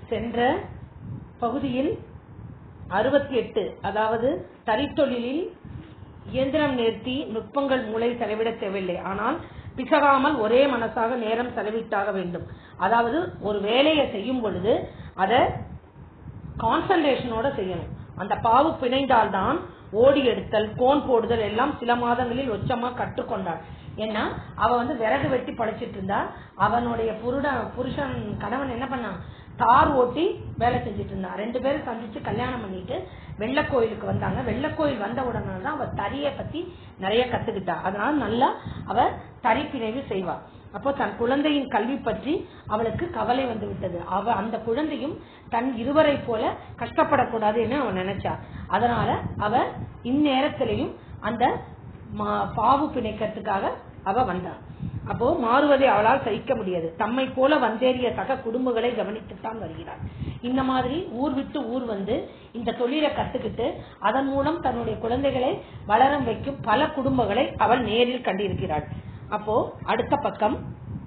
சென்ற பகுதியில் அறுபத்தி எட்டு அதாவது தறித்தொழிலில் இயந்திரம் நேர்த்தி நுட்பங்கள் மூளை செலவிட தேவையில்லை ஆனால் பிசகாமல் ஒரே மனசாக நேரம் செலவிட்டாக வேண்டும் அதாவது ஒரு வேலையை செய்யும் பொழுது அதை கான்சன்ட்ரேஷனோட செய்யணும் அந்த பாவு பிணைந்தால்தான் ஓடி எடுத்தல் கோன் போடுதல் எல்லாம் சில மாதங்களில் ஒச்சமா கற்றுக்கொண்டாள் ஏன்னா அவ வந்து விறகு வெட்டி படைச்சிட்டு இருந்தா அவனுடைய புருட புருஷன் கணவன் என்ன பண்ணான் தார் ஓட்டி வேலை செஞ்சுட்டு இருந்தான் ரெண்டு பேரும் சந்திச்சு கல்யாணம் பண்ணிட்டு வெள்ளக்கோயிலுக்கு வந்தாங்க வெள்ளக்கோயில் வந்த உடனே தான் அவ தறிய பத்தி நிறைய கத்துக்கிட்டா அதனால நல்லா அவ தறி பிணைவு செய்வா அப்போ தன் குழந்தையின் கல்வி பற்றி அவளுக்கு கவலை வந்து விட்டது அவ அந்த குழந்தையும் தன் இருவரை போல கஷ்டப்படக்கூடாதுன்னு அவன் நினைச்சா அதனால அவ இந்நேரத்திலையும் அந்த மா- பாவு பிணைக்கிறதுக்காக அவ வந்தாள் அப்போ மாறுவதை அவளால் சகிக்க முடியாது தம்மை போல வந்தேறிய சக குடும்பங்களை கவனித்துத்தான் வருகிறாள் இந்த மாதிரி ஊர் விட்டு ஊர் வந்து இந்த தொழிலை கத்துக்கிட்டு அதன் மூலம் தன்னுடைய குழந்தைகளை வளரம் வைக்கும் பல குடும்பங்களை அவள் நேரில் கண்டிருக்கிறாள் அப்போ அடுத்த பக்கம்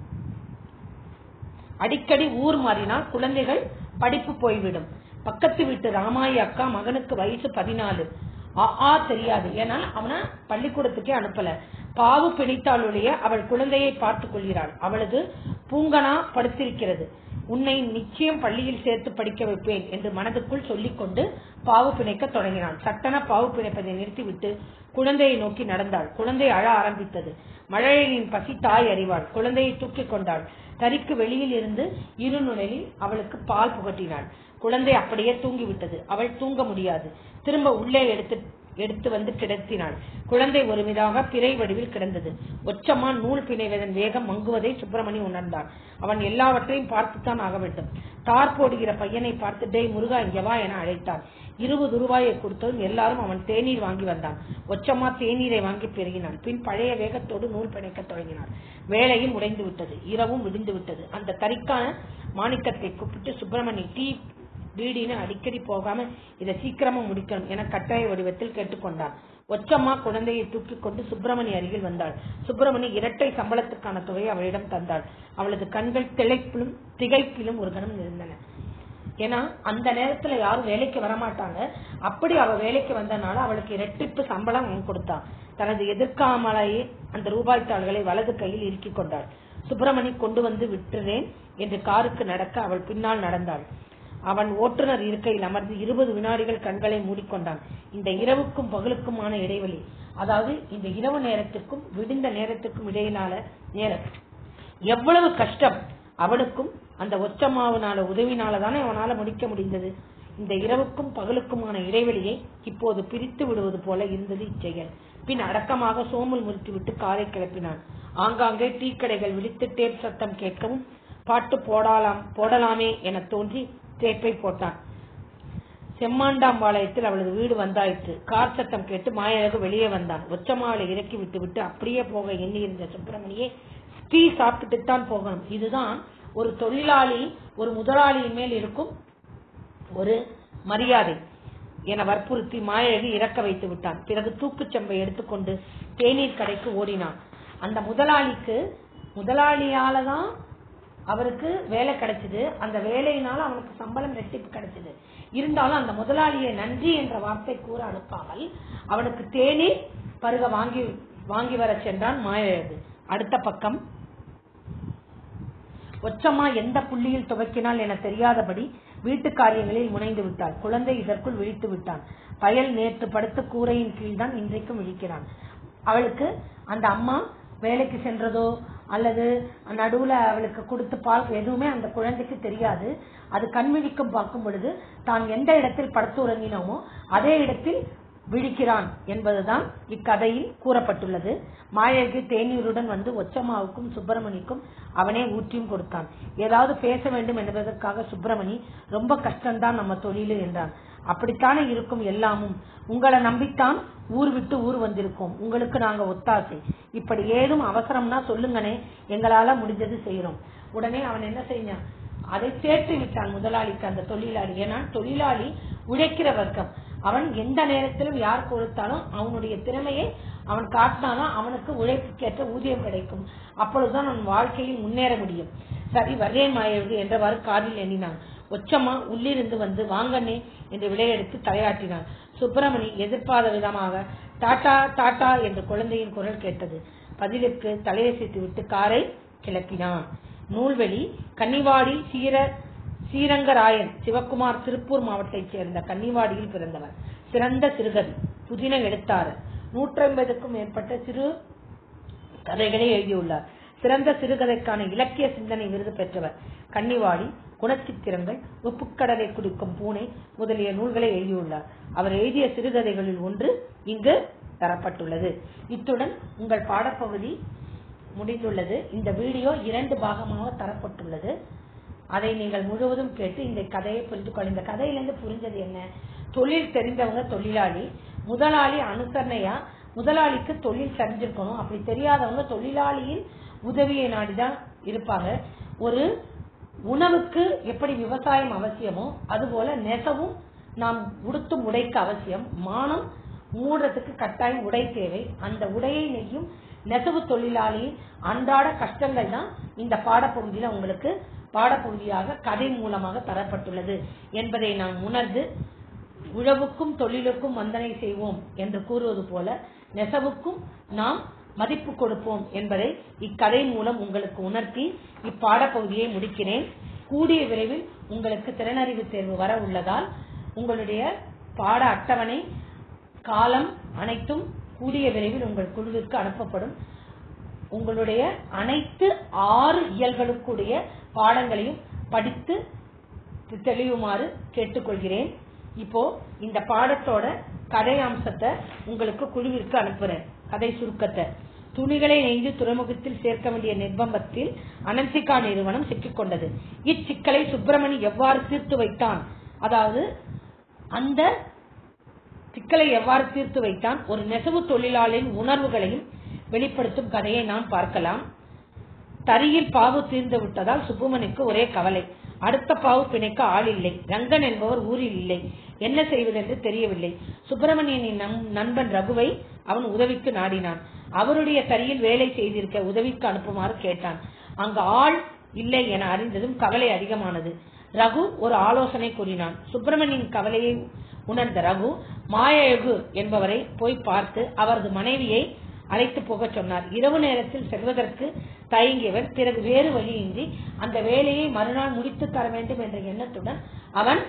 அடிக்கடி ஊர் மாறினால் குழந்தைகள் படிப்பு போய்விடும் பக்கத்து வீட்டு ராமாயி அக்கா மகனுக்கு வயசு பதினாலு ஆ ஆ தெரியாது ஏன்னா அவனை பள்ளிக்கூடத்துக்கே அனுப்பல பாவு பிடித்தாளுடைய அவள் குழந்தையை பார்த்துக் கொள்கிறாள் அவளது பூங்கனா படுத்திருக்கிறது உன்னை நிச்சயம் பள்ளியில் சேர்த்து படிக்க வைப்பேன் என்று மனதுக்குள் சொல்லிக்கொண்டு பாவு பிணைக்க தொடங்கினாள் சட்டன பாவு பிணைப்பதை நிறுத்திவிட்டு குழந்தையை நோக்கி நடந்தாள் குழந்தை அழ ஆரம்பித்தது மழையின் பசி தாய் அறிவாள் குழந்தையை தூக்கிக் கொண்டாள் தறிக்கு வெளியில் இருந்து இருநுழலில் அவளுக்கு பால் புகட்டினாள் குழந்தை அப்படியே தூங்கிவிட்டது அவள் தூங்க முடியாது திரும்ப உள்ளே எடுத்து எடுத்து வந்து கிடத்தினாள் குழந்தை ஒரு விதாக பிறை வடிவில் கிடந்தது ஒச்சமா நூல் பிணைவதன் வேகம் மங்குவதை சுப்பிரமணி உணர்ந்தான் அவன் எல்லாவற்றையும் பார்த்துத்தான் ஆக வேண்டும் தார் போடுகிற பையனை பார்த்து டேய் முருகா இங்க வா என அழைத்தான் இருபது ரூபாயை கொடுத்ததும் எல்லாரும் அவன் தேநீர் வாங்கி வந்தான் ஒச்சமா தேநீரை வாங்கி பெருகினான் பின் பழைய வேகத்தோடு நூல் பிணைக்க தொடங்கினான் வேலையும் உடைந்து விட்டது இரவும் விடிந்து விட்டது அந்த தறிக்கான மாணிக்கத்தை கூப்பிட்டு சுப்பிரமணி டீ பீடின்னு அடிக்கடி போகாம இதை சீக்கிரமா முடிக்கணும் என கட்டாய வடிவத்தில் கேட்டுக்கொண்டான் ஒச்சம்மா குழந்தையை தூக்கிக் கொண்டு சுப்பிரமணி அருகில் வந்தாள் சுப்பிரமணி இரட்டை சம்பளத்துக்கான தொகையை அவளிடம் தந்தாள் அவளது கண்கள் திளைப்பிலும் திகைப்பிலும் ஒரு கணம் இருந்தன ஏன்னா அந்த நேரத்துல யாரும் வேலைக்கு வரமாட்டாங்க அப்படி அவ வேலைக்கு வந்தனால அவளுக்கு இரட்டிப்பு சம்பளம் அவன் கொடுத்தான் தனது எதிர்க்காமலேயே அந்த ரூபாய் தாள்களை வலது கையில் இறுக்கிக் கொண்டாள் சுப்பிரமணி கொண்டு வந்து விட்டுறேன் என்று காருக்கு நடக்க அவள் பின்னால் நடந்தாள் அவன் ஓட்டுநர் இருக்கையில் அமர்ந்து இருபது வினாடிகள் கண்களை மூடிக்கொண்டான் இந்த இரவுக்கும் பகலுக்குமான இடைவெளி அதாவது இந்த இரவு நேரத்துக்கும் விடிந்த நேரத்துக்கும் இடையிலான நேரம் எவ்வளவு கஷ்டம் அவனுக்கும் அந்த ஒச்சமாவனால உதவினால தானே அவனால முடிக்க முடிந்தது இந்த இரவுக்கும் பகலுக்குமான இடைவெளியை இப்போது பிரித்து விடுவது போல இருந்தது இச்செயல் பின் அடக்கமாக சோமல் முறித்துவிட்டு காரை கிளப்பினான் ஆங்காங்கே டீ கடைகள் விழித்து டேப் சத்தம் கேட்கவும் பாட்டு போடலாம் போடலாமே என தோன்றி டேப்பை போட்டான் செம்மாண்டாம்பாளையத்தில் அவளது வீடு வந்தாயிற்று கார் சத்தம் கேட்டு மாயழகு வெளியே வந்தான் ஒச்சமாவளை இறக்கி விட்டு விட்டு அப்படியே போக எண்ணியிருந்த சுப்பிரமணியே டீ சாப்பிட்டுட்டு தான் போகணும் இதுதான் ஒரு தொழிலாளி ஒரு முதலாளியின் மேல் இருக்கும் ஒரு மரியாதை என வற்புறுத்தி மாயழகு இறக்க வைத்து விட்டான் பிறகு தூக்குச்சம்பை எடுத்துக்கொண்டு தேநீர் கடைக்கு ஓடினான் அந்த முதலாளிக்கு முதலாளியால தான் அவருக்கு வேலை கிடைச்சது அந்த வேலையினால அவனுக்கு சம்பளம் ரெட்டிப்பு கிடைச்சது இருந்தாலும் அந்த முதலாளியை நன்றி என்ற வார்த்தை கூற அனுப்பாமல் அவனுக்கு தேநீர் பருக வாங்கி வாங்கி வர சென்றான் மாயழகு அடுத்த பக்கம் ஒச்சம்மா எந்த புள்ளியில் துவக்கினாள் என தெரியாதபடி வீட்டு காரியங்களில் முனைந்து விட்டாள் குழந்தை இதற்குள் விழித்து விட்டான் பயல் நேற்று படுத்த கூரையின் கீழ்தான் இன்றைக்கும் விழிக்கிறான் அவளுக்கு அந்த அம்மா வேலைக்கு சென்றதோ அல்லது நடுவுல அவளுக்கு கொடுத்து பால் எதுவுமே அந்த குழந்தைக்கு தெரியாது அது கண்விழிக்கும் பார்க்கும் பொழுது தான் எந்த இடத்தில் படுத்து உறங்கினோமோ அதே இடத்தில் விழிக்கிறான் என்பதுதான் இக்கதையில் கூறப்பட்டுள்ளது மாயகி தேநீருடன் வந்து ஒச்சம்மாவுக்கும் சுப்பிரமணிக்கும் அவனே ஊற்றியும் கொடுத்தான் ஏதாவது பேச வேண்டும் என்பதற்காக சுப்பிரமணி ரொம்ப கஷ்டம்தான் நம்ம தொழிலு என்றான் அப்படித்தானே இருக்கும் எல்லாமும் உங்களை நம்பித்தான் ஊர் விட்டு ஊர் வந்திருக்கோம் உங்களுக்கு நாங்க ஒத்தாசை இப்படி ஏதும் அவசரம்னா சொல்லுங்கனே எங்களால முடிஞ்சது செய்யறோம் உடனே அவன் என்ன செஞ்சான் அதை சேர்த்து விட்டான் முதலாளிக்கு அந்த தொழிலாளி ஏன்னா தொழிலாளி உழைக்கிற வர்க்கம் அவன் எந்த நேரத்திலும் யார் கொடுத்தாலும் அவனுடைய திறமையை அவன் காட்டினாதான் அவனுக்கு உழைப்புக்கேற்ற ஊதியம் கிடைக்கும் அப்பொழுதுதான் அவன் வாழ்க்கையில் முன்னேற முடியும் சரி வர்றேன் மாயவி என்றவாறு காதில் எண்ணினான் ஒச்சம்மா உள்ளிருந்து வந்து வாங்கண்ணே என்று விடையெடுத்து தலையாட்டினார் சுப்பிரமணி எதிர்பாராத விதமாக டாட்டா டாட்டா என்று குழந்தையின் குரல் கேட்டது பதிலுக்கு தலையசைத்து விட்டு காரை கிளப்பினான் நூல்வெளி கன்னிவாடி சீர ஸ்ரீரங்கராயன் சிவக்குமார் திருப்பூர் மாவட்டத்தைச் சேர்ந்த கன்னிவாடியில் பிறந்தவர் சிறந்த சிறுகவி புதின எழுத்தாளர் நூற்றம்பதுக்கும் மேற்பட்ட சிறு கதைகளை எழுதியுள்ளார் சிறந்த சிறுகதைக்கான இலக்கிய சிந்தனை விருது பெற்றவர் கன்னிவாடி குணச்சித்திரங்கள் உப்புக்கடலை குடிக்கும் பூனை முதலிய நூல்களை எழுதியுள்ளார் அவர் எழுதிய சிறுகதைகளில் ஒன்று இங்கு தரப்பட்டுள்ளது இத்துடன் உங்கள் பாடப்பகுதி முடிந்துள்ளது இந்த வீடியோ இரண்டு பாகமாக தரப்பட்டுள்ளது அதை நீங்கள் முழுவதும் கேட்டு இந்த கதையை புரிந்து கொள்ள இந்த கதையிலிருந்து புரிஞ்சது என்ன தொழில் தெரிந்தவங்க தொழிலாளி முதலாளி அனுசரணையா முதலாளிக்கு தொழில் தெரிஞ்சிருக்கணும் அப்படி தெரியாதவங்க தொழிலாளியின் உதவியை நாடிதான் இருப்பாங்க ஒரு உணவுக்கு எப்படி விவசாயம் அவசியமோ அதுபோல நெசவும் நாம் உடுத்தும் உடைக்கு அவசியம் மானம் மூடுறதுக்கு கட்டாயம் உடை தேவை அந்த உடையை நெய்யும் நெசவு தொழிலாளியின் அன்றாட கஷ்டங்கள் தான் இந்த பாடப்பகுதியில உங்களுக்கு பாடப்பகுதியாக கதை மூலமாக தரப்பட்டுள்ளது என்பதை நாம் உணர்ந்து உழவுக்கும் தொழிலுக்கும் வந்தனை செய்வோம் என்று கூறுவது போல நெசவுக்கும் நாம் மதிப்பு கொடுப்போம் என்பதை இக்கதை மூலம் உங்களுக்கு உணர்த்தி இப்பாடப்பகுதியை முடிக்கிறேன் கூடிய விரைவில் உங்களுக்கு திறனறிவு தேர்வு வர உள்ளதால் உங்களுடைய பாட அட்டவணை காலம் அனைத்தும் கூடிய விரைவில் உங்கள் குழுவிற்கு அனுப்பப்படும் உங்களுடைய அனைத்து ஆறு இயல்களுக்குடைய பாடங்களையும் படித்து தெளிவுமாறு கேட்டுக்கொள்கிறேன் இப்போ இந்த பாடத்தோட கதை அம்சத்தை உங்களுக்கு குழுவிற்கு அனுப்புறேன் கதை சுருக்கத்தை துணிகளை நெய்து துறைமுகத்தில் சேர்க்க வேண்டிய நிர்பந்தத்தில் அனந்திகா நிறுவனம் சிக்கிக்கொண்டது இச்சிக்கலை சுப்பிரமணி எவ்வாறு தீர்த்து வைத்தான் அதாவது அந்த சிக்கலை எவ்வாறு தீர்த்து வைத்தான் ஒரு நெசவு தொழிலாளியின் உணர்வுகளையும் வெளிப்படுத்தும் கதையை நாம் பார்க்கலாம் தரியில் பாவு தீர்ந்து விட்டதால் சுப்புமணிக்கு ஒரே கவலை அடுத்த பாவு பிணைக்க ஆள் இல்லை ரங்கன் என்பவர் ஊரில் இல்லை என்ன செய்வதென்று தெரியவில்லை சுப்பிரமணியனின் நண்பன் ரகுவை அவன் உதவிக்கு நாடினான் அவருடைய தரியில் வேலை செய்திருக்க உதவிக்கு அனுப்புமாறு கேட்டான் அங்கு ஆள் இல்லை என அறிந்ததும் கவலை அதிகமானது ரகு ஒரு ஆலோசனை கூறினான் சுப்பிரமணியின் கவலையை உணர்ந்த ரகு மாயழகு என்பவரை போய் பார்த்து அவரது மனைவியை அழைத்து போக சொன்னார் இரவு நேரத்தில் செல்வதற்கு தயங்கியவர் பிறகு வேறு வழியின்றி அந்த வேலையை மறுநாள் முடித்து தர வேண்டும் என்ற எண்ணத்துடன் அவன்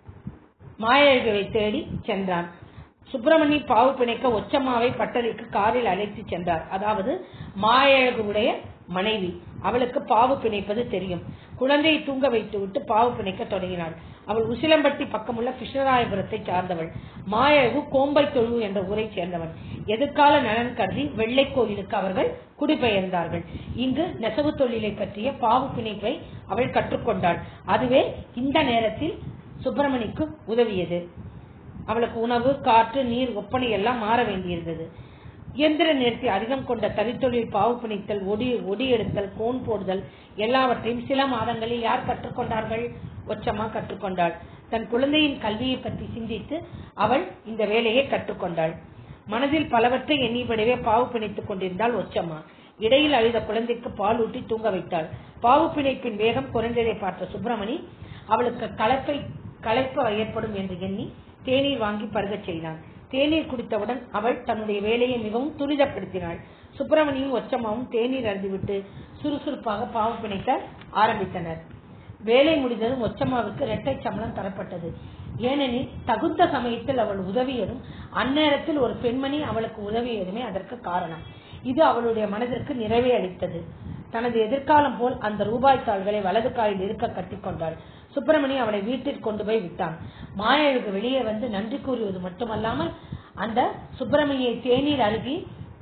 மாயழகுவை தேடி சென்றான் சுப்பிரமணி பாவு பிணைக்க ஒச்சம்மாவை பட்டறைக்கு காரில் அழைத்து சென்றார் அதாவது மாயழகுடைய மனைவி அவளுக்கு பாவு பிணைப்பது தெரியும் குழந்தையை தூங்க வைத்து விட்டு பாவு பிணைக்க தொடங்கினாள் அவள் உசிலம்பட்டி பக்கமுள்ள கிருஷ்ணராயபுரத்தை சார்ந்தவள் மாயழகு கோம்பை தொழு என்ற ஊரை சேர்ந்தவன் எதிர்கால நலன் கருதி வெள்ளை கோயிலுக்கு அவர்கள் குடிபெயர்ந்தார்கள் இங்கு நெசவு தொழிலை பற்றிய பாவு பிணைப்பை அவள் கற்றுக்கொண்டாள் அதுவே இந்த நேரத்தில் சுப்பிரமணிக்கு உதவியது அவளுக்கு உணவு காற்று நீர் ஒப்பனை எல்லாம் மாற வேண்டியிருந்தது இயந்திர நேர்த்தி அதிகம் கொண்ட தனித்தொழில் பாவு பிணைத்தல் ஒடி ஒடி எடுத்தல் கோன் போடுதல் எல்லாவற்றையும் சில மாதங்களில் யார் கற்றுக்கொண்டார்கள் ஒச்சமா கற்றுக்கொண்டாள் தன் குழந்தையின் கல்வியை பற்றி சிந்தித்து அவள் இந்த வேலையை கற்றுக்கொண்டாள் மனதில் பலவற்றை எண்ணிபடியே பாவு பிணைத்துக் கொண்டிருந்தாள் ஒச்சம்மா இடையில் அழுத குழந்தைக்கு பால் ஊட்டி தூங்க வைத்தாள் பாவு பிணைப்பின் வேகம் குறைந்ததை பார்த்த சுப்பிரமணி அவளுக்கு கலப்பை களைப்பு ஏற்படும் என்று எண்ணி தேநீர் வாங்கி பருகச் செய்தான் தேநீர் குடித்தவுடன் அவள் தன்னுடைய வேலையை மிகவும் துரிதப்படுத்தினாள் சுப்பிரமணியும் ஒச்சம்மாவும் தேநீர் அருந்திவிட்டு சுறுசுறுப்பாக பாவு பிணைக்க ஆரம்பித்தனர் வேலை முடிந்ததும் ஒச்சம்மாவுக்கு இரட்டை சம்பளம் தரப்பட்டது ஏனெனில் தகுந்த சமயத்தில் அவள் உதவியதும் அந்நேரத்தில் ஒரு பெண்மணி அவளுக்கு உதவியதுமே அதற்கு காரணம் இது அவளுடைய மனதிற்கு நிறைவே அளித்தது தனது எதிர்காலம் போல் அந்த ரூபாய் தாள்களை வலது காலில் இருக்க கட்டிக்கொண்டாள் சுப்பிரமணி அவளை வீட்டிற்கு கொண்டு போய் விட்டான் மாயழுக்கு வெளியே வந்து நன்றி கூறுவது மட்டுமல்லாமல் அந்த சுப்பிரமணியை தேநீர் அருகி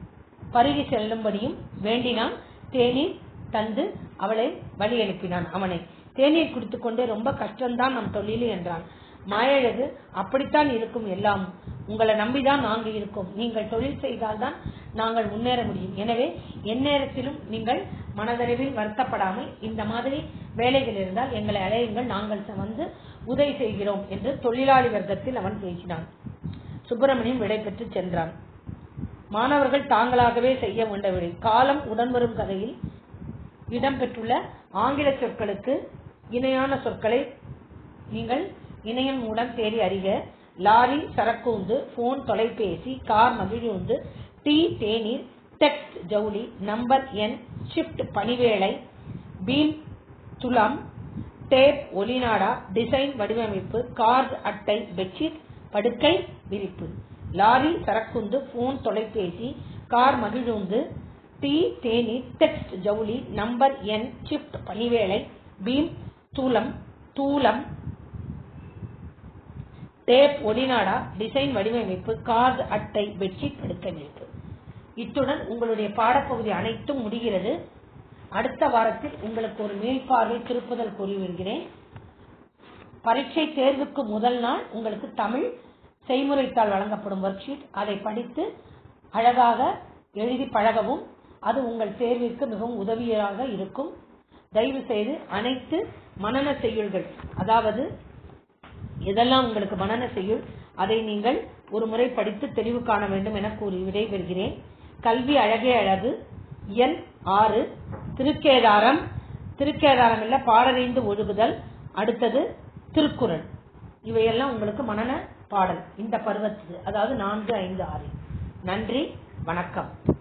பருகி செல்லும்படியும் வேண்டினான் தேநீர் தந்து அவளை வழி அனுப்பினான் அவனை தேநீர் குடித்துக் கொண்டே ரொம்ப கஷ்டம்தான் நம் தொழில் என்றான் மாயழகு அப்படித்தான் இருக்கும் எல்லாம் உங்களை நம்பிதான் நாங்கள் இருக்கோம் நீங்கள் தொழில் செய்தால்தான் நாங்கள் முன்னேற முடியும் எனவே எந்நேரத்திலும் நீங்கள் மனதளவில் வருத்தப்படாமல் இந்த மாதிரி வேலைகள் இருந்தால் எங்களை அழையுங்கள் நாங்கள் வந்து உதவி செய்கிறோம் என்று தொழிலாளி வர்க்கத்தில் அவன் பேசினான் சுப்பிரமணியன் விடைபெற்று சென்றான் மாணவர்கள் தாங்களாகவே செய்ய வேண்டவில்லை காலம் உடன்வரும் கதையில் இடம்பெற்றுள்ள ஆங்கில சொற்களுக்கு இணையான சொற்களை நீங்கள் இணையம் மூலம் தேடி அறிக லாரி சரக்குந்து போன் தொலைபேசி கார் மகிழுந்து டீ தேநீர் டெக்ஸ்ட் ஜவுளி நம்பர் எண் ஷிப்ட் பணிவேளை பீம் துலம் டேப் ஒலிநாடா டிசைன் வடிவமைப்பு கார்டு அட்டை பெட்ஷீட் படுக்கை விரிப்பு லாரி சரக்குந்து போன் தொலைபேசி கார் மகிழுந்து டீ தேநீர் டெக்ஸ்ட் ஜவுளி நம்பர் எண் ஷிப்ட் பணிவேளை பீம் தூலம் தூலம் டேப் ஒலிநாடா டிசைன் வடிவமைப்பு கார்டு அட்டை பெட்ஷீட் படுக்கை விரிப்பு இத்துடன் உங்களுடைய பாடப்பகுதி அனைத்தும் முடிகிறது அடுத்த வாரத்தில் உங்களுக்கு ஒரு மேல்பார்வை திருப்புதல் கூறி வருகிறேன் பரீட்சை தேர்வுக்கு முதல் நாள் உங்களுக்கு தமிழ் செய்முறைத்தாள் வழங்கப்படும் ஒர்க் ஷீட் அதை படித்து அழகாக எழுதி பழகவும் அது உங்கள் தேர்விற்கு மிகவும் உதவியாக இருக்கும் தயவு செய்து அனைத்து மனன செய்யுள்கள் அதாவது எதெல்லாம் உங்களுக்கு மனன செய்யுள் அதை நீங்கள் ஒரு முறை படித்து தெளிவு காண வேண்டும் என கூறி விடைபெறுகிறேன் கல்வி அழகே அழகு எண் ஆறு திருக்கேதாரம் திருக்கேதாரம் இல்ல பாடறிந்து ஒழுகுதல் அடுத்தது திருக்குறள் இவையெல்லாம் உங்களுக்கு மனன பாடல் இந்த பருவத்துக்கு அதாவது நான்கு ஐந்து ஆறு நன்றி வணக்கம்